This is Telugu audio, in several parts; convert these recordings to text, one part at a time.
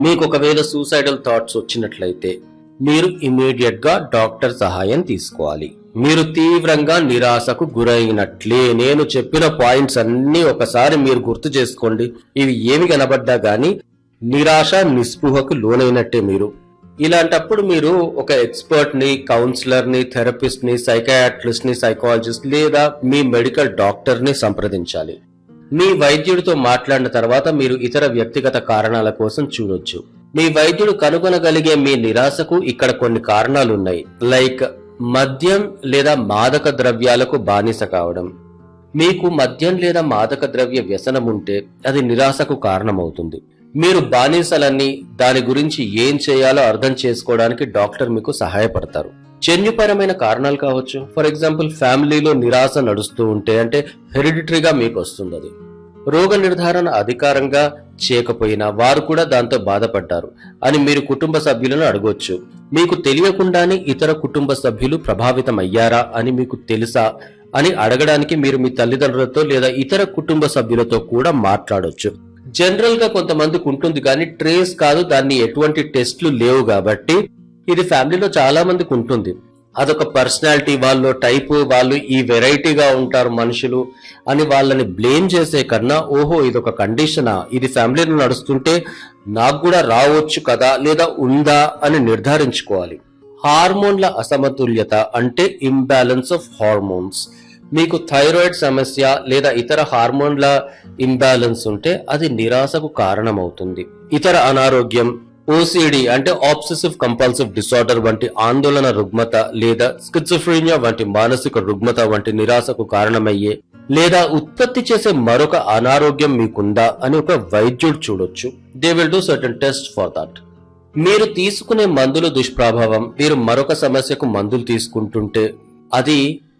మీకు ఒకవేళ సూసైడల్ థాట్స్ వచ్చినట్లయితే మీరు ఇమీడియట్ గా డాక్టర్ సహాయం తీసుకోవాలి మీరు తీవ్రంగా నిరాశకు గురైనట్లే నేను చెప్పిన పాయింట్స్ అన్ని ఒకసారి మీరు గుర్తు చేసుకోండి ఇవి ఏమి కనబడ్డా గానీ నిరాశ నిస్పృహకు లోనైనట్టే మీరు ఇలాంటప్పుడు మీరు ఒక ఎక్స్పర్ట్ ని కౌన్సిలర్ ని థెరపిస్ట్ ని సైకాట్రిస్ట్ ని సైకాలజిస్ట్ లేదా మీ మెడికల్ డాక్టర్ ని సంప్రదించాలి మీ వైద్యుడితో మాట్లాడిన తర్వాత మీరు ఇతర వ్యక్తిగత కారణాల కోసం చూడొచ్చు మీ వైద్యుడు కనుగొనగలిగే మీ నిరాశకు ఇక్కడ కొన్ని కారణాలు ఉన్నాయి లైక్ మద్యం లేదా మాదక ద్రవ్యాలకు బానిస కావడం మీకు మద్యం లేదా మాదక ద్రవ్య వ్యసనం ఉంటే అది నిరాశకు కారణమవుతుంది మీరు బానిసలన్నీ దాని గురించి ఏం చేయాలో అర్థం చేసుకోవడానికి డాక్టర్ మీకు సహాయపడతారు జన్యుపరమైన కారణాలు కావచ్చు ఫర్ ఎగ్జాంపుల్ ఫ్యామిలీలో నిరాశ నడుస్తూ ఉంటే అంటే హెరిడిటరీగా మీకు వస్తుంది అది రోగ నిర్ధారణ అధికారంగా చేయకపోయినా వారు కూడా దాంతో బాధపడ్డారు అని మీరు కుటుంబ సభ్యులను అడగొచ్చు మీకు తెలియకుండానే ఇతర కుటుంబ సభ్యులు ప్రభావితం అయ్యారా అని మీకు తెలుసా అని అడగడానికి మీరు మీ తల్లిదండ్రులతో లేదా ఇతర కుటుంబ సభ్యులతో కూడా మాట్లాడొచ్చు జనరల్ గా కొంతమందికి ఉంటుంది కానీ ట్రేస్ కాదు దాన్ని ఎటువంటి టెస్ట్లు లేవు కాబట్టి ఇది ఫ్యామిలీలో చాలా మందికి ఉంటుంది అదొక పర్సనాలిటీ వాళ్ళు టైప్ వాళ్ళు ఈ వెరైటీగా ఉంటారు మనుషులు అని వాళ్ళని బ్లేమ్ చేసే కన్నా ఓహో ఇది ఒక కండిషనా ఇది ఫ్యామిలీలో నడుస్తుంటే నాకు కూడా రావచ్చు కదా లేదా ఉందా అని నిర్ధారించుకోవాలి హార్మోన్ల అసమతుల్యత అంటే ఇంబ్యాలెన్స్ ఆఫ్ హార్మోన్స్ మీకు థైరాయిడ్ సమస్య లేదా ఇతర హార్మోన్ల ఇంబ్యాలెన్స్ ఉంటే అది నిరాశకు కారణమవుతుంది ఇతర అనారోగ్యం ఓసిడి అంటే ఆబ్సెసివ్ కంపల్సివ్ డిసార్డర్ వంటి ఆందోళన రుగ్మత లేదా స్కిజోఫ్రీనియా వంటి మానసిక రుగ్మత వంటి నిరాశకు కారణమయ్యే లేదా ఉత్పత్తి చేసే మరొక అనారోగ్యం మీకుందా అని ఒక వైద్యుడు చూడొచ్చు they will do certain test for that మీరు తీసుకునే మందుల దుష్ప్రభావం మీరు మరొక సమస్యకు మందులు తీసుకుంటుంటే అది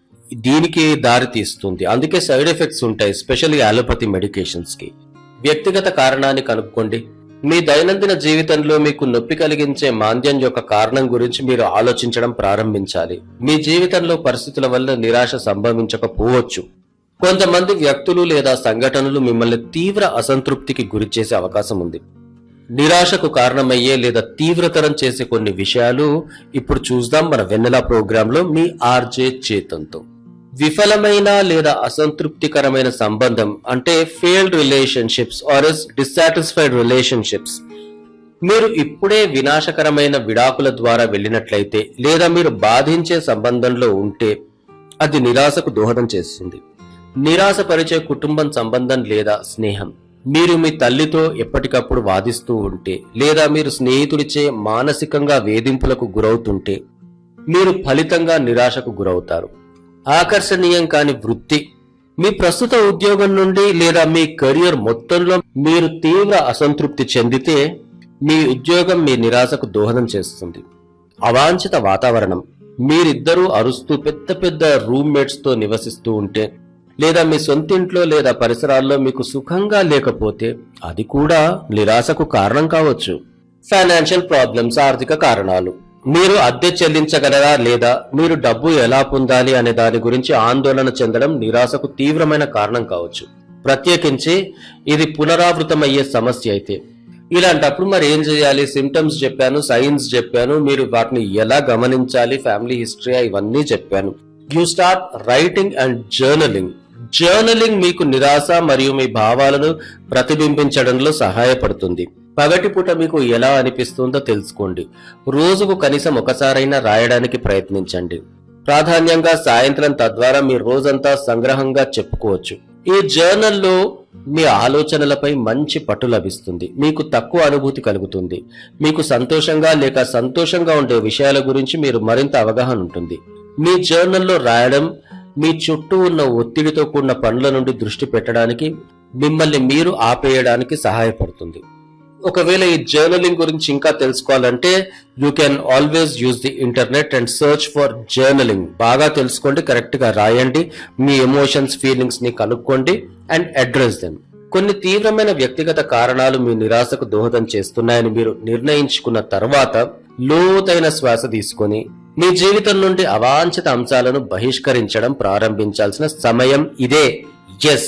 దీనికి దారి తీస్తుంది అందుకే సైడ్ ఎఫెక్ట్స్ ఉంటాయి స్పెషల్లీ అలోపతి మెడికేషన్స్ కి వ్యక్తిగత కారణాన్ని కనుక్కోండి మీ దైనందిన జీవితంలో మీకు నొప్పి కలిగించే మాంద్యం యొక్క కారణం గురించి మీరు ఆలోచించడం ప్రారంభించాలి మీ జీవితంలో పరిస్థితుల వల్ల నిరాశ సంభవించకపోవచ్చు కొంతమంది వ్యక్తులు లేదా సంఘటనలు మిమ్మల్ని తీవ్ర అసంతృప్తికి గురిచేసే అవకాశం ఉంది నిరాశకు కారణమయ్యే లేదా తీవ్రతరం చేసే కొన్ని విషయాలు ఇప్పుడు చూద్దాం మన వెన్నెల ప్రోగ్రామ్ లో మీ ఆర్జే చేతంతో విఫలమైన లేదా అసంతృప్తికరమైన సంబంధం అంటే failed relationships or yes dissatisfied relationships మీరు ఇప్పుడే వినాశకరమైన విడాకుల ద్వారా వెళ్ళినట్లయితే లేదా మీరు బాధించే సంబంధంలో ఉంటే అది నిరాశకు దోహదం చేస్తుంది నిరాశపరిచే కుటుంబం సంబంధం లేదా స్నేహం మీరు మీ తల్లితో ఎప్పటికప్పుడు వాదిస్తూ ఉంటే లేదా మీరు స్నేహితుడిచే మానసికంగా వేధింపులకు గురవుతుంటే మీరు ఫలితంగా నిరాశకు గురవుతారు ఆకర్షణీయం కాని వృత్తి మీ ప్రస్తుత ఉద్యోగం నుండి లేదా మీ కెరియర్ మొత్తంలో మీరు తీవ్ర అసంతృప్తి చెందితే మీ ఉద్యోగం మీ నిరాశకు దోహదం చేస్తుంది అవాంఛిత వాతావరణం మీరిద్దరూ అరుస్తూ పెద్ద పెద్ద రూమ్మేట్స్ తో నివసిస్తూ ఉంటే లేదా మీ సొంతింట్లో లేదా పరిసరాల్లో మీకు సుఖంగా లేకపోతే అది కూడా నిరాశకు కారణం కావచ్చు ఫైనాన్షియల్ ప్రాబ్లమ్స్ ఆర్థిక కారణాలు మీరు అద్దె చెల్లించగలరా లేదా మీరు డబ్బు ఎలా పొందాలి అనే దాని గురించి ఆందోళన చెందడం నిరాశకు తీవ్రమైన కారణం కావచ్చు ప్రత్యేకించి ఇది పునరావృతమయ్యే సమస్య అయితే ఇలాంటప్పుడు మరి ఏం చేయాలి సిమ్టమ్స్ చెప్పాను సైన్స్ చెప్పాను మీరు వాటిని ఎలా గమనించాలి ఫ్యామిలీ హిస్టరీ ఇవన్నీ చెప్పాను you start writing and journaling journaling మీకు నిరాశ మరియు మీ భావాలను ప్రతిబింబించడంలో సహాయపడుతుంది పగటిపూట మీకు ఎలా అనిపిస్తుందో తెలుసుకోండి రోజుకు కనీసం ఒకసారైనా రాయడానికి ప్రయత్నించండి ప్రాధాన్యంగా సాయంత్రం తద్వారా మీ రోజంతా సంగ్రహంగా చెప్పుకోవచ్చు ఈ జర్నల్లో మీ ఆలోచనలపై మంచి పట్టు లభిస్తుంది మీకు తక్కువ అనుభూతి కలుగుతుంది మీకు సంతోషంగా లేక సంతోషంగా ఉండే విషయాల గురించి మీరు మరింత అవగాహన ఉంటుంది మీ జర్నల్లో రాయడం మీ చుట్టూ ఉన్న ఒత్తిడితో కూడిన పనుల నుండి దృష్టి పెట్టడానికి మిమ్మల్ని మీరు ఆపేయడానికి సహాయపడుతుంది ఒకవేళ ఈ జర్నలింగ్ గురించి ఇంకా తెలుసుకోవాలంటే you can always use the internet and search for journaling బాగా తెలుసుకోండి కరెక్ట్ గా రాయండి మీ ఎమోషన్స్ ఫీలింగ్స్ ని కనుక్కోండి అండ్ అడ్రస్ దెమ్ కొన్ని తీవ్రమైన వ్యక్తిగత కారణాలు మీ నిరాశకు దోహదం చేస్తున్నాయని మీరు నిర్ణయించుకున్న తర్వాత లోతైన శ్వాస తీసుకొని మీ జీవితం నుండి అవాంఛిత అంశాలను బహిష్కరించడం ప్రారంభించాల్సిన సమయం ఇదే yes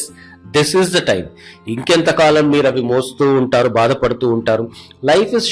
this is the time ఇంకెంతకాలం మీరు అవి మోస్తూ ఉంటారు బాధపడుతూ ఉంటారు లైఫ్ ఇస్